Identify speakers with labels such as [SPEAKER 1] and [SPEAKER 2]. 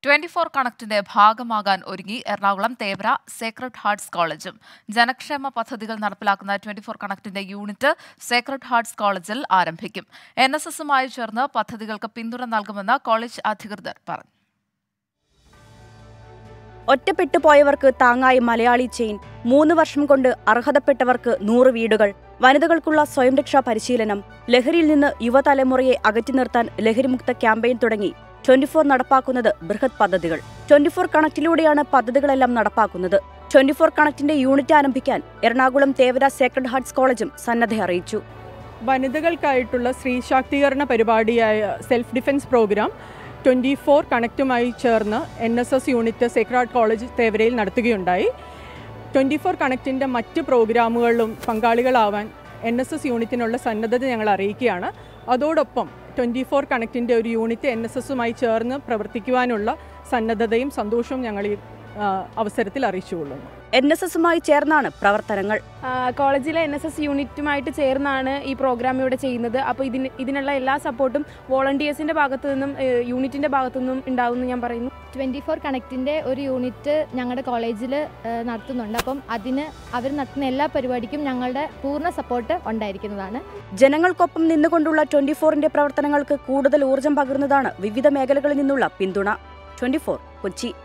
[SPEAKER 1] twenty four കണക്റ്റിന്റെ ഭാഗമാകാൻ ഒരുങ്ങി Ernakulam Thevara Sacred hertz കോളേജും ജനക്ഷേമ പദ്ധതികൾ നടപ്പിലാക്കുന്ന ട്വന്റി ഫോർ കണക്റ്റിന്റെ യൂണിറ്റ് സേക്രഡ് ഹാർട്സ് കോളേജിൽ ആരംഭിക്കും എൻ എസ് എസുമായി ചേർന്ന് പദ്ധതികൾക്ക് പിന്തുണ നൽകുമെന്ന് കോളേജ് അധികൃതർ പറഞ്ഞു
[SPEAKER 2] ഒറ്റപ്പെട്ടു പോയവർക്ക് താങ്ങായി മലയാളി ചെയിൻ മൂന്ന് വർഷം കൊണ്ട് അർഹതപ്പെട്ടവർക്ക് നൂറ് വീടുകൾ വനിതകൾക്കുള്ള സ്വയം രക്ഷാ പരിശീലനം ലഹരിയിൽ നിന്ന് യുവതലമുറയെ അകറ്റി നിർത്താൻ ലഹരിമുക്ത ക്യാമ്പയിൻ തുടങ്ങി ട്വന്റി ഫോർ നടപ്പാക്കുന്നത് ബൃഹത് പദ്ധതികൾ ട്വന്റി ഫോർ കണക്റ്റിലൂടെയാണ് പദ്ധതികളെല്ലാം നടപ്പാക്കുന്നത് ട്വന്റി ഫോർ കണക്റ്റിന്റെ യൂണിറ്റ് ആരംഭിക്കാൻ എറണാകുളം തേവര സേക്രഡ് ഹാർട്സ് കോളേജും സന്നദ്ധ അറിയിച്ചു
[SPEAKER 3] വനിതകൾക്കായിട്ടുള്ള സ്ത്രീ ശാക്തീകരണ പരിപാടിയായ self defence programme twenty four കണക്റ്റുമായി ചേർന്ന് N S S unit sacred college തേവരയിൽ നടത്തുകയുണ്ടായി ട്വൻറ്റി ഫോർ കണക്റ്റിൻ്റെ മറ്റ് പ്രോഗ്രാമുകളിലും പങ്കാളികളാവാൻ എൻ എസ് എസ് യൂണിറ്റിനുള്ള സന്നദ്ധത ഞങ്ങൾ അറിയിക്കുകയാണ് അതോടൊപ്പം ട്വൻറ്റി ഫോർ കണക്റ്റിൻ്റെ ഒരു യൂണിറ്റ് എൻ എസ് എസുമായി ചേർന്ന് പ്രവർത്തിക്കുവാനുള്ള സന്നദ്ധതയും സന്തോഷവും ഞങ്ങൾ ഈ ആ, അവസരത്തിൽ അറിയിച്ചുകൊള്ളുന്നു
[SPEAKER 2] എൻ എസ് എസുമായി ചേർന്നാണ് പ്രവർത്തനങ്ങൾ
[SPEAKER 4] ആ, കോളേജിലെ എൻ എസ് എസ് യൂണിറ്റുമായിട്ട് ചേർന്നാണ് ഈ പ്രോഗ്രാം ഇവിടെ ചെയ്യുന്നത് അപ്പോൾ ഇതിന് ഇതിനുള്ള എല്ലാ സപ്പോർട്ടും വോളണ്ടിയേഴ്സിൻ്റെ ഭാഗത്തു നിന്നും ഏഹ്, യൂണിറ്റിൻ്റെ ഭാഗത്തു നിന്നും ഉണ്ടാവുമെന്ന് ഞാൻ പറയുന്നു
[SPEAKER 5] ട്വൻറ്റി ഫോർ കണക്റ്റിൻ്റെ ഒരു യൂണിറ്റ് ഞങ്ങളുടെ കോളേജിൽ നടത്തുന്നുണ്ട് അപ്പം അതിന് അവർ നടത്തുന്ന എല്ലാ പരിപാടിക്കും ഞങ്ങളുടെ പൂർണ്ണ സപ്പോർട്ട് ഉണ്ടായിരിക്കുന്നതാണ്
[SPEAKER 2] ജനങ്ങൾക്കൊപ്പം നിന്നുകൊണ്ടുള്ള ട്വന്റി ഫോറിന്റെ പ്രവർത്തനങ്ങൾക്ക് കൂടുതൽ ഊർജം പകരുന്നതാണ് വിവിധ മേഖലകളിൽ നിന്നുള്ള പിന്തുണ ട്വന്റി ഫോർ കൊച്ചി